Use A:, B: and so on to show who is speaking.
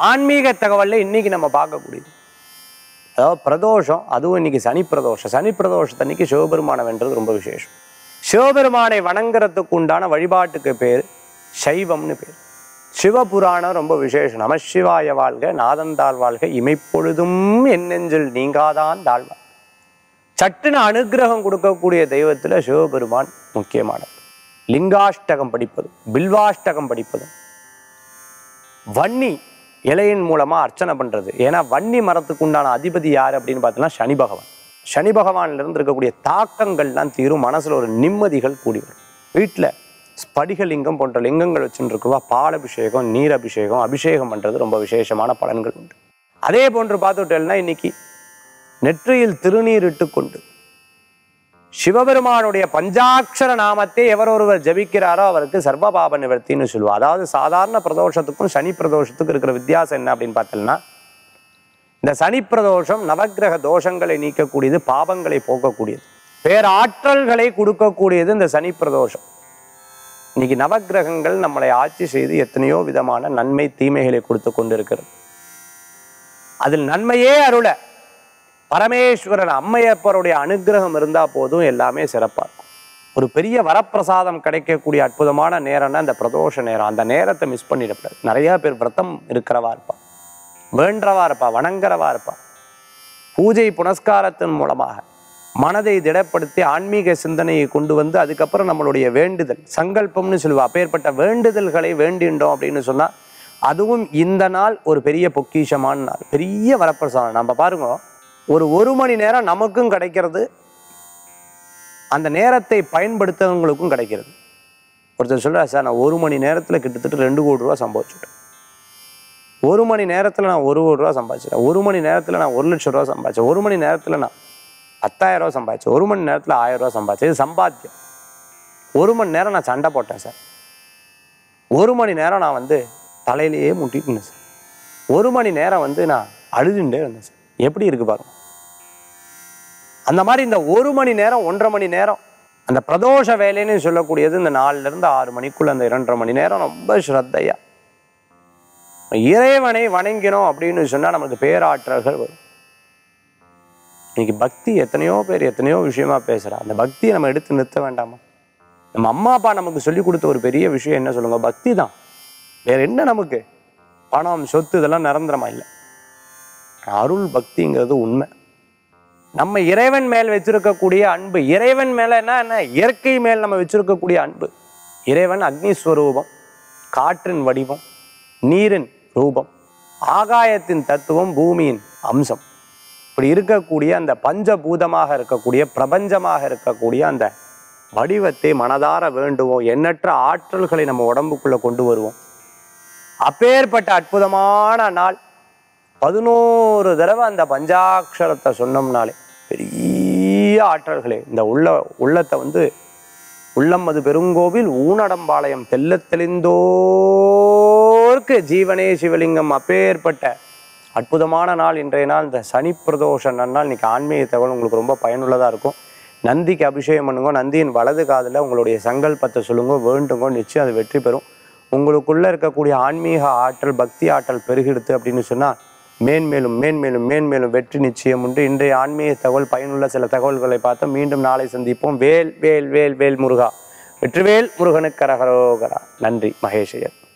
A: ஆன்மீக தகவல்ல இன்னைக்கு நம்ம பார்க்கக்கூடியது அதாவது பிரதோஷம் அதுவும் இன்னைக்கு சனி பிரதோஷம் சனி பிரதோஷத்தன்னைக்கு சிவபெருமானை வென்றது ரொம்ப விசேஷம் சிவபெருமானை வணங்குறதுக்கு உண்டான வழிபாட்டுக்கு பேர் சைவம்னு பேர் சிவபுராணம் ரொம்ப விசேஷம் நமசிவாய வாழ்க நாதந்தாள் வாழ்க இமைப்பொழுதும் என் நெஞ்சில் நீங்காதான் தாழ்வார் சட்டுன்னு அனுக்கிரகம் கொடுக்கக்கூடிய தெய்வத்தில் சிவபெருமான் முக்கியமானது லிங்காஷ்டகம் படிப்பதும் பில்வாஷ்டகம் படிப்பதும் வன்னி இலையின் மூலமா அர்ச்சனை பண்றது ஏன்னா வன்னி மரத்துக்கு உண்டான அதிபதி யார் அப்படின்னு பார்த்தோம்னா சனி பகவான் சனி பகவான்ல இருந்து இருக்கக்கூடிய தாக்கங்கள்லாம் தீரும் மனசுல ஒரு நிம்மதிகள் கூடி வரும் வீட்டில் ஸ்படிகலிங்கம் போன்ற லிங்கங்கள் வச்சுட்டு இருக்குவா பால் அபிஷேகம் நீர் அபிஷேகம் அபிஷேகம் பண்றது ரொம்ப விசேஷமான பலன்கள் உண்டு அதே போன்று பார்த்துட்டேன்னா இன்னைக்கு நெற்றியில் திருநீர் இட்டுக்கொண்டு சிவபெருமானுடைய பஞ்சாட்சர நாமத்தை எவர் ஒருவர் ஜபிக்கிறாரோ அவருக்கு சர்வபாப நிவர்த்தின்னு சொல்லுவா அதாவது சாதாரண பிரதோஷத்துக்கும் சனி பிரதோஷத்துக்கும் இருக்கிற வித்தியாசம் என்ன அப்படின்னு பார்த்தோம்னா இந்த சனி பிரதோஷம் நவக்கிரக தோஷங்களை நீக்கக்கூடியது பாபங்களை போக்கக்கூடியது பேராற்றல்களை கொடுக்கக்கூடியது இந்த சனி பிரதோஷம் இன்னைக்கு நவக்கிரகங்கள் நம்மளை ஆட்சி செய்து எத்தனையோ விதமான நன்மை தீமைகளை கொடுத்து கொண்டிருக்கிறது அதில் நன்மையே அருள பரமேஸ்வரன் அம்மையப்பருடைய அனுகிரகம் இருந்தா போதும் எல்லாமே சிறப்பா இருக்கும் ஒரு பெரிய வரப்பிரசாதம் கிடைக்கக்கூடிய அற்புதமான நேரம்னா இந்த பிரதோஷ நேரம் அந்த நேரத்தை மிஸ் பண்ணிடக்கூடாது நிறைய பேர் விரதம் இருக்கிறவா இருப்பா வேண்டவா இருப்பா வணங்குறவா இருப்பா பூஜை புனஸ்காரத்தின் மூலமாக மனதை திடப்படுத்தி ஆன்மீக சிந்தனையை கொண்டு வந்து அதுக்கப்புறம் நம்மளுடைய வேண்டுதல் சங்கல்பம்னு சொல்லுவா அப்பேற்பட்ட வேண்டுதல்களை வேண்டின்றோம் அப்படின்னு சொன்னா அதுவும் இந்த நாள் ஒரு பெரிய பொக்கிஷமான நாள் பெரிய வரப்பிரசாதம் நம்ம பாருங்க ஒரு ஒரு மணி நேரம் நமக்கும் கிடைக்கிறது அந்த நேரத்தை பயன்படுத்தவங்களுக்கும் கிடைக்கிறது ஒருத்தர் சொல்றாரு சார் நான் ஒரு மணி நேரத்தில் கிட்டத்தட்ட ரெண்டு கோடி ரூபா சம்பாதிச்சுட்டேன் ஒரு மணி நேரத்தில் நான் ஒரு கோடி ரூபா சம்பாதிச்சிட்டேன் ஒரு மணி நேரத்தில் நான் ஒரு லட்சம் ரூபா சம்பாதிச்சேன் ஒரு மணி நேரத்தில் நான் பத்தாயிரம் ரூபா சம்பாதிச்சேன் ஒரு மணி நேரத்தில் ஆயிரம் ரூபா சம்பாதிச்சேன் இது சம்பாத்தியம் ஒரு மணி நேரம் நான் சண்டை போட்டேன் சார் ஒரு மணி நேரம் நான் வந்து தலையிலேயே முட்டிட்டு இருந்தேன் சார் ஒரு மணி நேரம் வந்து நான் அழுதுண்டே இருந்தேன் சார் எப்படி இருக்கு பாருங்க அந்த மாதிரி இந்த ஒரு மணி நேரம் ஒன்றரை மணி நேரம் அந்த பிரதோஷ வேலைன்னு சொல்லக்கூடியது இந்த நாலுல இருந்து ஆறு மணிக்குள்ள அந்த இரண்டரை மணி நேரம் ரொம்ப ஸ்ரத்தையா இறைவனை வணங்கினோம் அப்படின்னு சொன்னா நமக்கு பேராற்றல்கள் வரும் இன்னைக்கு பக்தி எத்தனையோ பேர் எத்தனையோ விஷயமா பேசுறா அந்த பக்தியை நம்ம எடுத்து நிறுத்த வேண்டாமா நம்ம அம்மா அப்பா நமக்கு சொல்லி கொடுத்த ஒரு பெரிய விஷயம் என்ன சொல்லுங்க பக்தி தான் வேற என்ன நமக்கு பணம் சொத்து இதெல்லாம் நிரந்தரமா இல்லை அருள் பக்திங்கிறது உண்மை நம்ம இறைவன் மேல் வச்சிருக்கக்கூடிய அன்பு இறைவன் மேல என்ன என்ன இயற்கை மேல் நம்ம வச்சிருக்கக்கூடிய அன்பு இறைவன் அக்னி ஸ்வரூபம் காற்றின் வடிவம் நீரின் ரூபம் ஆகாயத்தின் தத்துவம் பூமியின் அம்சம் இப்படி இருக்கக்கூடிய அந்த பஞ்சபூதமாக இருக்கக்கூடிய பிரபஞ்சமாக இருக்கக்கூடிய அந்த வடிவத்தை மனதார வேண்டுவோம் எண்ணற்ற ஆற்றல்களை நம்ம உடம்புக்குள்ள கொண்டு வருவோம் அப்பேற்பட்ட அற்புதமான நாள் பதினோரு தடவை அந்த பஞ்சாட்சரத்தை சொன்னோம்னாலே பெரிய ஆற்றல்களே இந்த உள்ள உள்ளத்தை வந்து உள்ளம் அது பெருங்கோவில் ஊனடம்பாளையம் தெள்ளத் தெளிந்தோர்க்கு ஜீவனே சிவலிங்கம் அப்பேற்பட்ட அற்புதமான நாள் இன்றைய நாள் இந்த சனி பிரதோஷ நன்னாள் இன்னைக்கு ஆன்மீக தகவல் உங்களுக்கு ரொம்ப பயனுள்ளதாக இருக்கும் நந்திக்கு அபிஷேகம் பண்ணுங்க நந்தியின் வலது காதில் உங்களுடைய சங்கல்பத்தை சொல்லுங்க வேண்டுங்க நிச்சயம் அது வெற்றி பெறும் உங்களுக்குள்ள இருக்கக்கூடிய ஆன்மீக ஆற்றல் பக்தி ஆற்றல் பெருகிடுது அப்படின்னு சொன்னா மேன்மேலும் மேன்மேலும் மேன்மேலும் வெற்றி நிச்சயம் உண்டு இன்றைய ஆன்மீக தகவல் பயனுள்ள சில தகவல்களை பார்த்தோம் மீண்டும் நாளை சந்திப்போம் வேல் வேல் வேல் வேல் முருகா வெற்றிவேல் முருகனுக்கு கரகரோகரா நன்றி மகேஷையர்